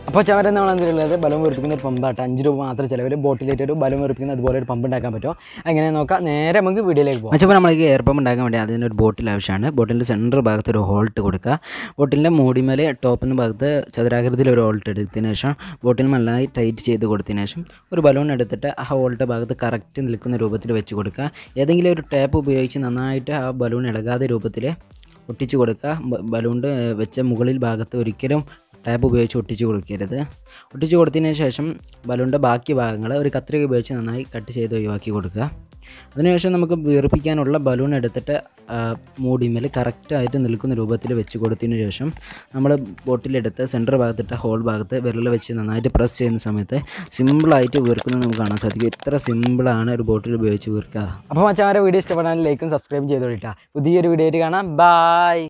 അപ്പോൾ ചവര നമ്മൾ എന്തിനുള്ളത് ബലം വീർപ്പിക്കുന്ന ഒരു പമ്പാട്ട് അഞ്ച് രൂപ മാത്രം ചിലവർ ബോട്ടിലേറ്റ് ഒരു ബലം വീർപ്പിക്കുന്ന അതുപോലെ ഒരു പമ്പ് ഉണ്ടാക്കാൻ പറ്റും അങ്ങനെ നോക്കാം നേരെ നമുക്ക് വീഡിയോയിലേക്ക് പോകാം അപ്പോൾ നമ്മൾക്ക് എയർ പമ്പ് ഉണ്ടാക്കാൻ വേണ്ടി അതിനൊരു ബോട്ടിൽ ആവശ്യമാണ് ബോട്ടിലിൻ്റെ സെൻറ്റർ ഭാഗത്ത് ഒരു ഹോൾട്ട് കൊടുക്കുക ബോട്ടിലിൻ്റെ മൂടിമേൽ ടോപ്പിൻ്റെ ഭാഗത്ത് ചതുരാകൃതിയിൽ ഒരു ഹോൾട്ട് എടുത്തതിന് ശേഷം ബോട്ടിൽ നന്നായി ടൈറ്റ് ചെയ്ത് കൊടുത്തതിന് ശേഷം ഒരു ബലൂൺ എടുത്തിട്ട് ആ ഹോൾട്ട് ഭാഗത്ത് കറക്റ്റ് നിൽക്കുന്ന രൂപത്തിൽ വെച്ച് കൊടുക്കുക ഏതെങ്കിലും ഒരു ടാപ്പ് ഉപയോഗിച്ച് നന്നായിട്ട് ആ ബലൂൺ ഇളകാതെ രൂപത്തിൽ ഒട്ടിച്ച് കൊടുക്കുക ബ- ബലൂണിൻ്റെ വെച്ച മുകളിൽ ഭാഗത്ത് ഒരിക്കലും ടാപ്പ് ഉപയോഗിച്ച് ഒട്ടിച്ച് കൊടുക്കരുത് ഒട്ടിച്ച് കൊടുത്തതിന് ശേഷം ബലൂണിൻ്റെ ബാക്കി ഭാഗങ്ങൾ ഒരു കത്രിക ഉപയോഗിച്ച് നന്നായി കട്ട് ചെയ്ത് ഒഴിവാക്കി കൊടുക്കുക അതിനുശേഷം നമുക്ക് വീർപ്പിക്കാനുള്ള ബലൂൺ എടുത്തിട്ട് ആ, മൂടിമേൽ കറക്റ്റായിട്ട് നിൽക്കുന്ന രൂപത്തിൽ വെച്ച് കൊടുത്തതിന് ശേഷം നമ്മൾ ബോട്ടിലെടുത്ത് സെൻറ്റർ ഭാഗത്തിട്ട് ഹോൾ ഭാഗത്ത് വിരൽ വെച്ച് നന്നായിട്ട് പ്രസ് ചെയ്യുന്ന സമയത്ത് സിമ്പിളായിട്ട് വീർക്കുന്നത് നമുക്ക് കാണാൻ സാധിക്കും ഇത്ര സിമ്പിളാണ് ഒരു ബോട്ടിൽ ഉപയോഗിച്ച് വീർക്കുക അപ്പോൾ മച്ചാമാരെ വീഡിയോ ഇഷ്ടപ്പെടാൻ ലൈക്കും സബ്സ്ക്രൈബ് ചെയ്തോളിട്ടാ പുതിയൊരു വീഡിയോ ആയിട്ട് കാണാം ബൈ